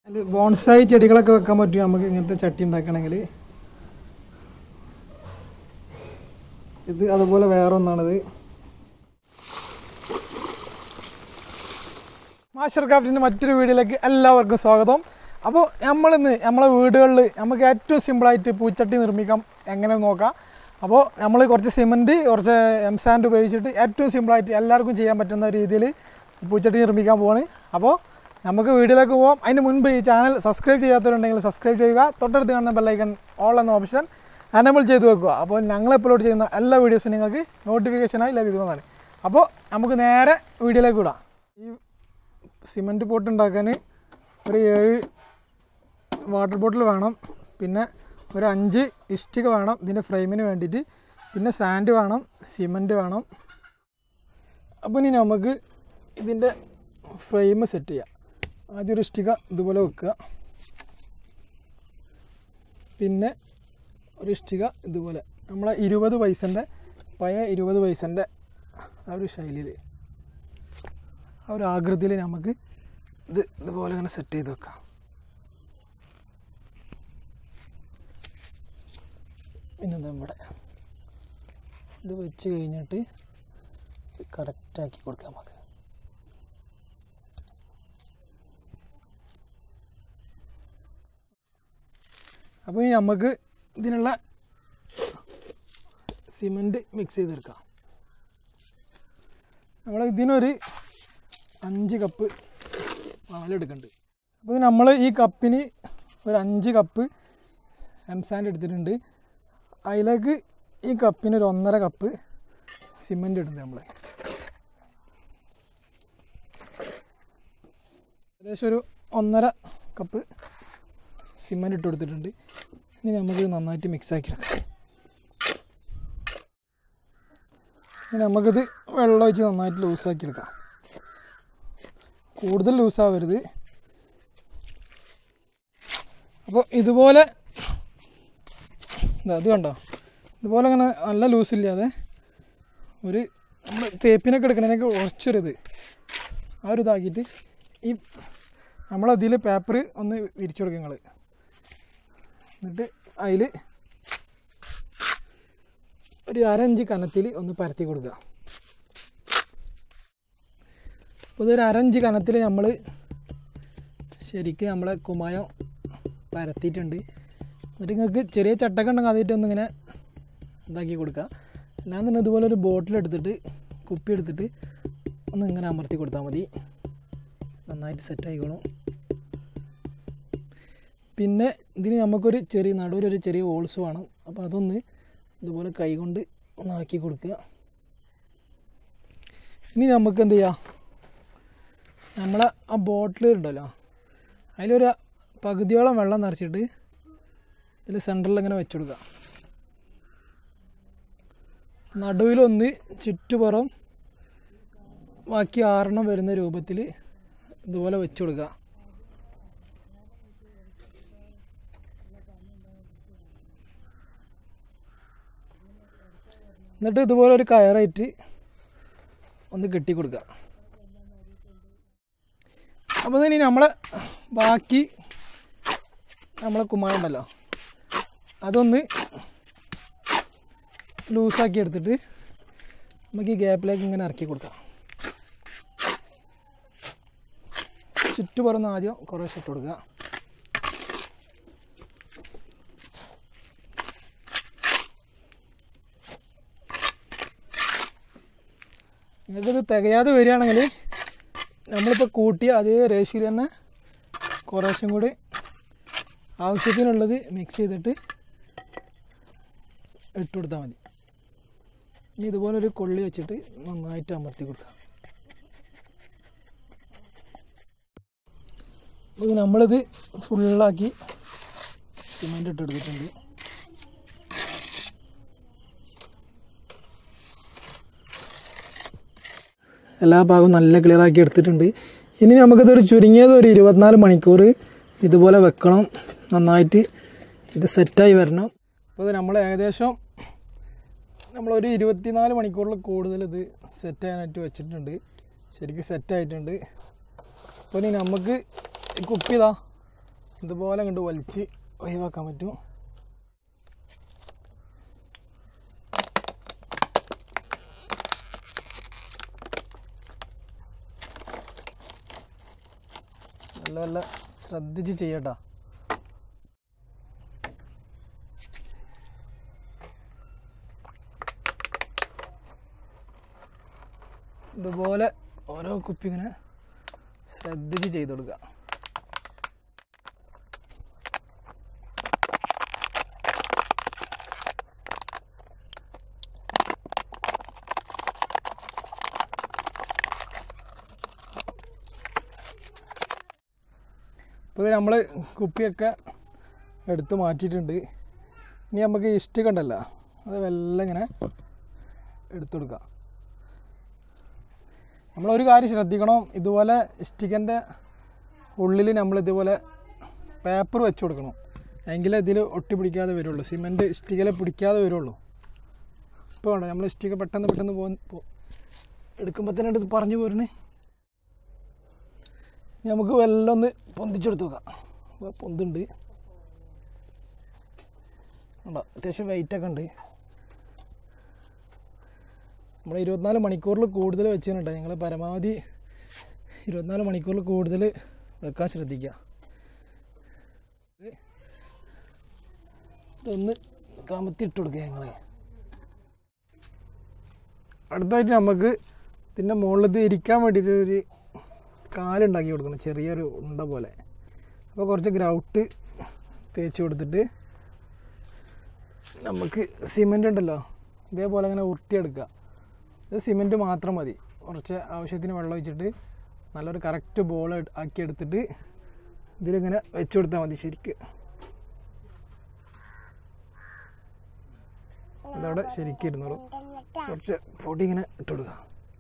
അതിൽ ബോൺസായി ചെടികളൊക്കെ വെക്കാൻ പറ്റും നമുക്ക് ഇങ്ങനത്തെ ചട്ടി ഉണ്ടാക്കണമെങ്കിൽ ഇത് അതുപോലെ വേറെ ഒന്നാണിത് മാസ്റ്റർ ക്രാഫ്റ്റിൻ്റെ മറ്റൊരു വീഡിയോയിലേക്ക് എല്ലാവർക്കും സ്വാഗതം അപ്പോൾ നമ്മളിന്ന് നമ്മളെ വീടുകളിൽ നമുക്ക് ഏറ്റവും സിമ്പിളായിട്ട് പൂച്ചട്ടി നിർമ്മിക്കാം എങ്ങനെ നോക്കാം അപ്പോൾ നമ്മൾ കുറച്ച് സിമൻറ്റ് കുറച്ച് എം സാൻഡ് ഉപയോഗിച്ചിട്ട് ഏറ്റവും സിമ്പിളായിട്ട് എല്ലാവർക്കും ചെയ്യാൻ പറ്റുന്ന രീതിയിൽ പൂച്ചട്ടി നിർമ്മിക്കാൻ പോവാണ് അപ്പോൾ നമുക്ക് വീഡിയോയിലേക്ക് പോകാം അതിന് മുൻപ് ഈ ചാനൽ സബ്സ്ക്രൈബ് ചെയ്യാത്തവരുണ്ടെങ്കിൽ സബ്സ്ക്രൈബ് ചെയ്യുക തൊട്ടടുത്ത് കാണുന്ന ബെല്ലൈക്കൺ ഓൾ എന്ന ഓപ്ഷൻ അനബിൾ ചെയ്ത് വെക്കുക അപ്പോൾ ഞങ്ങൾ അപ്ലോഡ് ചെയ്യുന്ന എല്ലാ വീഡിയോസും നിങ്ങൾക്ക് നോട്ടിഫിക്കേഷനായി ലഭിക്കുന്നതാണ് അപ്പോൾ നമുക്ക് നേരെ വീഡിയോയിലേക്ക് വിടാം ഈ സിമൻറ്റ് പോട്ട് ഉണ്ടാക്കാൻ ഒരു ഏഴ് വാട്ടർ ബോട്ടിൽ വേണം പിന്നെ ഒരു അഞ്ച് ഇഷ്ടിക വേണം ഇതിൻ്റെ ഫ്രെയിമിന് വേണ്ടിയിട്ട് പിന്നെ സാൻഡ് വേണം സിമൻറ്റ് വേണം അപ്പോൾ ഇനി നമുക്ക് ഇതിൻ്റെ ഫ്രെയിം സെറ്റ് ചെയ്യാം ആദ്യം ഒരു ഇഷ്ടിക ഇതുപോലെ വെക്കുക പിന്നെ ഒരു ഇഷ്ടിക ഇതുപോലെ നമ്മളെ ഇരുപത് പൈസൻ്റെ പഴയ ഇരുപത് പൈസൻ്റെ ആ ഒരു ശൈലിയിൽ ആ ഒരു ആകൃതിയിൽ നമുക്ക് ഇത് ഇതുപോലെ ഇങ്ങനെ സെറ്റ് ചെയ്ത് വെക്കാം പിന്നെ നമ്മുടെ ഇത് വെച്ച് കഴിഞ്ഞിട്ട് കറക്റ്റാക്കി കൊടുക്കാം നമുക്ക് അപ്പോൾ ഇനി നമുക്ക് ഇതിനുള്ള സിമൻറ്റ് മിക്സ് ചെയ്തെടുക്കാം നമ്മൾ ഇതിനൊരു അഞ്ച് കപ്പ് പാലെടുക്കുന്നുണ്ട് അപ്പോൾ നമ്മൾ ഈ കപ്പിന് ഒരു അഞ്ച് കപ്പ് എംസാൻഡ് എടുത്തിട്ടുണ്ട് അതിലേക്ക് ഈ കപ്പിന് ഒരു ഒന്നര കപ്പ് സിമൻറ്റ് ഇടുന്നുണ്ട് നമ്മൾ ഏകദേശം ഒരു ഒന്നര കപ്പ് സിമൻറ്റ് ഇട്ട് കൊടുത്തിട്ടുണ്ട് ഇനി നമുക്ക് നന്നായിട്ട് മിക്സ് ആക്കി എടുക്കാം ഇനി നമുക്കിത് വെള്ളം ഒഴിച്ച് നന്നായിട്ട് ലൂസാക്കി എടുക്കാം കൂടുതൽ ലൂസാവരുത് അപ്പോൾ ഇതുപോലെ ദാ ഇത് കണ്ടോ ഇതുപോലെ അങ്ങനെ നല്ല ലൂസില്ലാതെ ഒരു നമ്മൾ തേപ്പിനൊക്കെ എടുക്കണതിനൊക്കെ കുറച്ചൊരിത് ആ ഒരു ഇതാക്കിയിട്ട് ഈ നമ്മളതിൽ പേപ്പർ ഒന്ന് വിരിച്ചു കൊടുക്കുക നിങ്ങൾ എന്നിട്ട് അതിൽ ഒരു അരഞ്ച് കനത്തിൽ ഒന്ന് പരത്തി കൊടുക്കുക അപ്പോൾ ഇതൊരു അരഞ്ച് കനത്തിൽ നമ്മൾ ശരിക്കും നമ്മളെ കുമായം പരത്തിയിട്ടുണ്ട് എന്നിട്ട് നിങ്ങൾക്ക് ചെറിയ ചട്ടക്ക ഉണ്ടെങ്കിൽ അതിട്ട് ഒന്നിങ്ങനെ ഇതാക്കി കൊടുക്കുക അല്ലാന്നുണ്ടെങ്കിൽ ഇതുപോലെ ഒരു ബോട്ടിൽ എടുത്തിട്ട് കുപ്പി എടുത്തിട്ട് ഒന്ന് ഇങ്ങനെ അമർത്തി കൊടുത്താൽ മതി നന്നായിട്ട് സെറ്റ് ആയിക്കോളും പിന്നെ ഇതിന് നമുക്കൊരു ചെറിയ നടുവിലൊരു ചെറിയ ഹോൾസ് വേണം അപ്പോൾ അതൊന്ന് ഇതുപോലെ കൈകൊണ്ട് ഒന്ന് ആക്കി കൊടുക്കുക ഇനി നമുക്ക് എന്ത് ചെയ്യാം നമ്മളെ ആ ബോട്ടിൽ ഉണ്ടല്ലോ അതിലൊരു പകുതിയോളം വെള്ളം നിറച്ചിട്ട് ഇതിൽ സെൻറ്ററിൽ ഇങ്ങനെ വെച്ച് കൊടുക്കുക നടുവിലൊന്ന് ചുറ്റുപുറം ബാക്കി ആറെണ്ണം വരുന്ന രൂപത്തിൽ ഇതുപോലെ വെച്ച് കൊടുക്കുക എന്നിട്ട് ഇതുപോലെ ഒരു കയറായിട്ട് ഒന്ന് കെട്ടി കൊടുക്കുക അപ്പോൾ ഇനി നമ്മളെ ബാക്കി നമ്മളെ കുമ്മായുണ്ടല്ലോ അതൊന്ന് ലൂസാക്കി എടുത്തിട്ട് നമുക്ക് ഈ ഗ്യാപ്പിലേക്ക് ഇങ്ങനെ ഇറക്കി കൊടുക്കാം ചുറ്റുപുറന്ന് ആദ്യം കുറേശ്ശെ ഇട്ട് കൊടുക്കുക നിങ്ങൾക്കിത് തികയാതെ വരികയാണെങ്കിൽ നമ്മളിപ്പോൾ കൂട്ടിയ അതേ റേഷ്യോയിൽ തന്നെ കുറേശ്ശും കൂടി ആവശ്യത്തിനുള്ളത് മിക്സ് ചെയ്തിട്ട് ഇട്ട് കൊടുത്താൽ മതി ഇനി ഇതുപോലെ ഒരു കൊള്ളി വെച്ചിട്ട് നന്നായിട്ട് അമർത്തി കൊടുക്കാം ഇത് നമ്മളിത് ഫുള്ളാക്കി സിമെൻ്റ് ഇട്ട് എടുത്തിട്ടുണ്ട് എല്ലാ ഭാഗവും നല്ല ക്ലിയർ ആക്കി എടുത്തിട്ടുണ്ട് ഇനി നമുക്കിതൊരു ചുരുങ്ങിയത് ഒരു ഇരുപത്തിനാല് മണിക്കൂർ ഇതുപോലെ വെക്കണം നന്നായിട്ട് ഇത് സെറ്റായി വരണം അപ്പോൾ ഇത് നമ്മൾ ഏകദേശം നമ്മളൊരു ഇരുപത്തിനാല് മണിക്കൂറിൽ കൂടുതൽ ഇത് സെറ്റ് ചെയ്യാനായിട്ട് വെച്ചിട്ടുണ്ട് ശരിക്കും സെറ്റായിട്ടുണ്ട് അപ്പോൾ ഇനി നമുക്ക് ഈ കുപ്പി ഇതാ ഇതുപോലെ അങ്ങോട്ട് വലിച്ച് ഒഴിവാക്കാൻ പറ്റും നല്ല നല്ല ശ്രദ്ധിച്ച് ചെയ്യട്ടാ ഇതുപോലെ ഓരോ കുപ്പി ഇങ്ങനെ ശ്രദ്ധിച്ച് ചെയ്ത് കൊടുക്കുക ഇപ്പോൾ ഇത് നമ്മൾ കുപ്പിയൊക്കെ എടുത്ത് മാറ്റിയിട്ടുണ്ട് ഇനി നമുക്ക് ഇഷ്ടിക ഉണ്ടല്ലോ അത് വെല്ലം ഇങ്ങനെ എടുത്തു കൊടുക്കാം നമ്മളൊരു കാര്യം ശ്രദ്ധിക്കണം ഇതുപോലെ ഇഷ്ടികൻ്റെ ഉള്ളിൽ നമ്മൾ ഇതുപോലെ പേപ്പർ വെച്ച് കൊടുക്കണം എങ്കിലേ ഇതിൽ ഒട്ടി പിടിക്കാതെ വരുള്ളൂ സിമെൻറ്റ് ഇഷ്ടികയിൽ പിടിക്കാതെ വരുള്ളൂ ഇപ്പോൾ വേണ്ട നമ്മൾ ഇഷ്ടിക പെട്ടെന്ന് പെട്ടെന്ന് പോ എടുക്കുമ്പോൾ തന്നെ എടുത്ത് പറഞ്ഞു പോരണേ ഇനി നമുക്ക് വെല്ലം ഒന്ന് പൊന്തിച്ചെടുത്ത് നോക്കാം അപ്പോൾ പൊന്തുണ്ട് ഉണ്ടോ അത്യാവശ്യം വെയിറ്റൊക്കെ ഉണ്ട് നമ്മൾ ഇരുപത്തിനാല് മണിക്കൂറിൽ കൂടുതൽ വെച്ചിട്ടുണ്ട് ഞങ്ങൾ പരമാവധി ഇരുപത്തിനാല് മണിക്കൂറിൽ കൂടുതൽ വെക്കാൻ ശ്രദ്ധിക്കുക ഇതൊന്ന് കമത്തിട്ട് കൊടുക്കുക ഞങ്ങൾ അടുത്തായിട്ട് നമുക്ക് ഇതിൻ്റെ മുകളിൽ ഇരിക്കാൻ വേണ്ടിയിട്ട് ഒരു കാലുണ്ടാക്കി കൊടുക്കണം ചെറിയൊരു ഉണ്ട പോലെ അപ്പോൾ കുറച്ച് ഗ്രൗട്ട് തേച്ച് കൊടുത്തിട്ട് നമുക്ക് സിമെൻ്റ് ഉണ്ടല്ലോ ഇതേപോലെ അങ്ങനെ ഉരുട്ടിയെടുക്കുക ഇത് സിമെൻറ്റ് മാത്രം മതി കുറച്ച് ആവശ്യത്തിന് വെള്ളം ഒഴിച്ചിട്ട് നല്ലൊരു കറക്റ്റ് ബോൾ ആക്കി എടുത്തിട്ട് ഇതിലിങ്ങനെ വെച്ച് കൊടുത്താൽ മതി ശരിക്ക് ഇതവിടെ ശരിക്കും ഇരുന്നോളൂ കുറച്ച് പൊടി ഇങ്ങനെ ഇട്ട് കൊടുക്കുക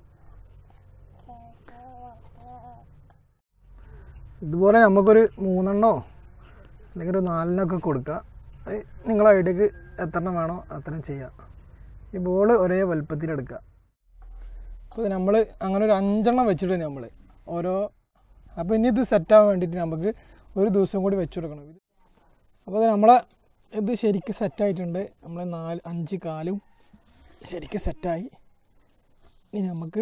ഇതുപോലെ നമുക്കൊരു മൂന്നെണ്ണോ അല്ലെങ്കിൽ ഒരു നാലെണ്ണമൊക്കെ കൊടുക്കുക അത് നിങ്ങളെ ഐഡിയക്ക് എത്രണ്ണം വേണോ അത്രയും ചെയ്യാം ഈ ബോൾ ഒരേ വലുപ്പത്തിലെടുക്കുക അപ്പോൾ നമ്മൾ അങ്ങനെ ഒരു അഞ്ചെണ്ണം വെച്ചിട്ട് നമ്മൾ ഓരോ അപ്പോൾ ഇനി ഇത് സെറ്റാകാൻ വേണ്ടിയിട്ട് നമുക്ക് ഒരു ദിവസം കൂടി വെച്ച് കൊടുക്കണം ഇത് അപ്പോൾ നമ്മളെ ഇത് ശരിക്കും സെറ്റായിട്ടുണ്ട് നമ്മൾ നാല് അഞ്ച് കാലും ശരിക്കും സെറ്റായി ഇനി നമുക്ക്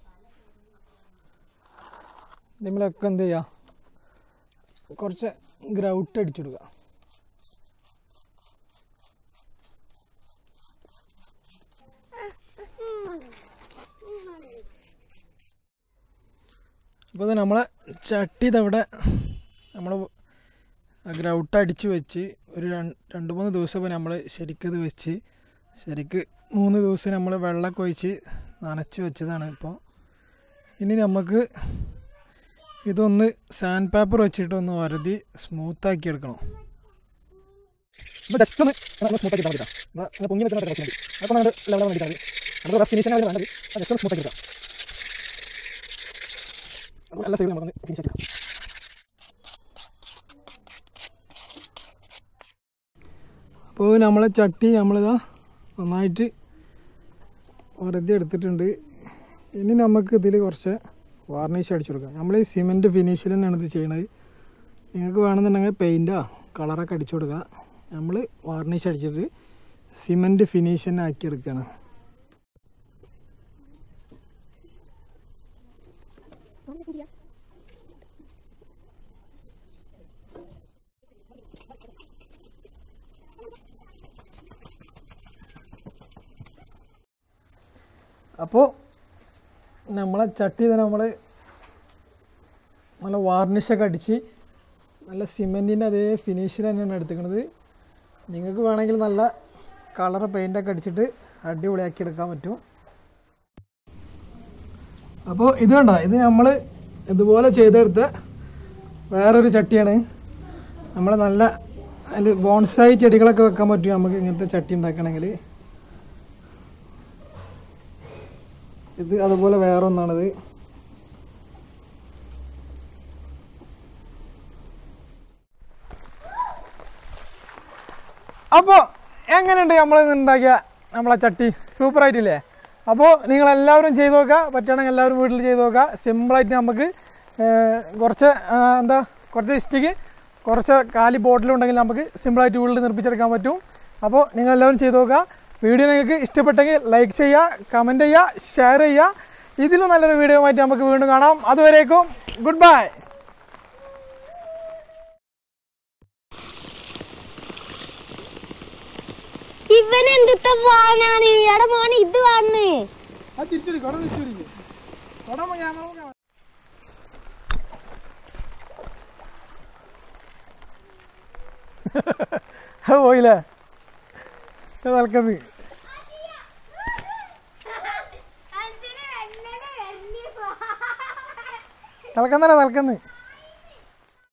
നമ്മളൊക്കെ എന്ത് ചെയ്യുക കുറച്ച് ഗ്രൗട്ട് അടിച്ചിടുക അപ്പോൾ ഇത് നമ്മളെ ചട്ടി ഇതവിടെ നമ്മൾ ഗ്രൗട്ട് അടിച്ച് വെച്ച് ഒരു രണ്ട് രണ്ട് മൂന്ന് ദിവസം ഇപ്പോൾ നമ്മൾ ശരിക്കത് വെച്ച് ശരിക്ക് മൂന്ന് ദിവസം നമ്മൾ വെള്ളമൊക്കെ ഒഴിച്ച് നനച്ച് വെച്ചതാണ് ഇപ്പോൾ ഇനി നമുക്ക് ഇതൊന്ന് സാൻഡ് പേപ്പർ വെച്ചിട്ട് ഒന്ന് വരതി സ്മൂത്താക്കി എടുക്കണം ജസ്റ്റ് ഒന്ന് സ്മൂത്താക്കി എടുത്താൽ മതി പൊങ്ങി നിൽക്കുന്ന കുറച്ച് മതി അപ്പോൾ നമ്മൾ ലെവലാൻ വേണ്ടിയിട്ടാണ് നമുക്ക് ഫിനിഷിംഗ് ആണ് വേണ്ടത് ജസ്റ്റ് ഒന്ന് സ്മൂത്താക്കി എടുക്കാം അപ്പോൾ എല്ലാ സൈഡും നമുക്കൊന്ന് ഫിനിഷ് എടുക്കാം അപ്പോൾ നമ്മളെ ചട്ടി നമ്മളിതാ നന്നായിട്ട് വരതി എടുത്തിട്ടുണ്ട് ഇനി നമുക്ക് ഇതിൽ കുറച്ച് വാർണിഷ് അടിച്ചു കൊടുക്കാം നമ്മൾ ഈ സിമെൻറ്റ് ഫിനിഷിൽ തന്നെയാണ് ഇത് ചെയ്യണത് നിങ്ങൾക്ക് വേണമെന്നുണ്ടെങ്കിൽ പെയിൻറ്റോ കളറൊക്കെ അടിച്ചു കൊടുക്കുക നമ്മൾ വാർണിഷ് അടിച്ചിട്ട് സിമെൻറ്റ് ഫിനിഷ് തന്നെ ആക്കി എടുക്കുകയാണ് അപ്പോൾ നമ്മളെ ചട്ടി തന്നെ നമ്മൾ നല്ല വാർണിഷൊക്കെ അടിച്ച് നല്ല സിമെൻറ്റിൻ്റെ അതേ ഫിനിഷിൽ തന്നെയാണ് എടുത്തിരിക്കുന്നത് നിങ്ങൾക്ക് വേണമെങ്കിൽ നല്ല കളർ പെയിൻ്റൊക്കെ അടിച്ചിട്ട് അടിപൊളിയാക്കി എടുക്കാൻ പറ്റും അപ്പോൾ ഇത് കണ്ട ഇത് നമ്മൾ ഇതുപോലെ ചെയ്തെടുത്ത വേറൊരു ചട്ടിയാണ് നമ്മൾ നല്ല അതിൽ ബോൺസായി ചെടികളൊക്കെ വെക്കാൻ പറ്റും നമുക്ക് ഇങ്ങനത്തെ ചട്ടി ഉണ്ടാക്കണമെങ്കിൽ ഇത് അതുപോലെ വേറെ ഒന്നാണിത് അപ്പോൾ എങ്ങനെയുണ്ട് നമ്മൾ ഉണ്ടാക്കിയ നമ്മളെ ചട്ടി സൂപ്പറായിട്ടില്ലേ അപ്പോൾ നിങ്ങളെല്ലാവരും ചെയ്ത് നോക്കുക പറ്റുകയാണെങ്കിൽ എല്ലാവരും വീട്ടിൽ ചെയ്ത് നോക്കുക സിമ്പിളായിട്ട് നമുക്ക് ഏർ, കുറച്ച് ആ, എന്താ കുറച്ച് ഇഷ്ടിക്ക് കുറച്ച് കാലി ബോട്ടിലുണ്ടെങ്കിൽ നമുക്ക് സിമ്പിളായിട്ട് വീട്ടിൽ നിർമ്മിച്ചെടുക്കാൻ പറ്റും അപ്പോൾ നിങ്ങളെല്ലാവരും ചെയ്ത് നോക്കുക വീഡിയോ നിങ്ങൾക്ക് ഇഷ്ടപ്പെട്ടെങ്കിൽ ലൈക്ക് ചെയ്യുക കമൻറ്റ് ചെയ്യുക ഷെയർ ചെയ്യുക ഇതിലും നല്ലൊരു വീഡിയോ ആയിട്ട് നമുക്ക് വീണ്ടും കാണാം അതുവരേക്കും ഗുഡ് ബൈ ഇവൻ എന്തുത്ത പോവാനാണ് എടാ മോനെ ഇത് കാണുന്നു അത് തിരിച്ചടിക്കും അവിടെ തിരിച്ചടിക്കും അവിടെ ക്യാമറ അത് പോയില്ലേ തൽക്കുന്നത് തൽക്കുന്നല്ലേ തൽക്കുന്നത്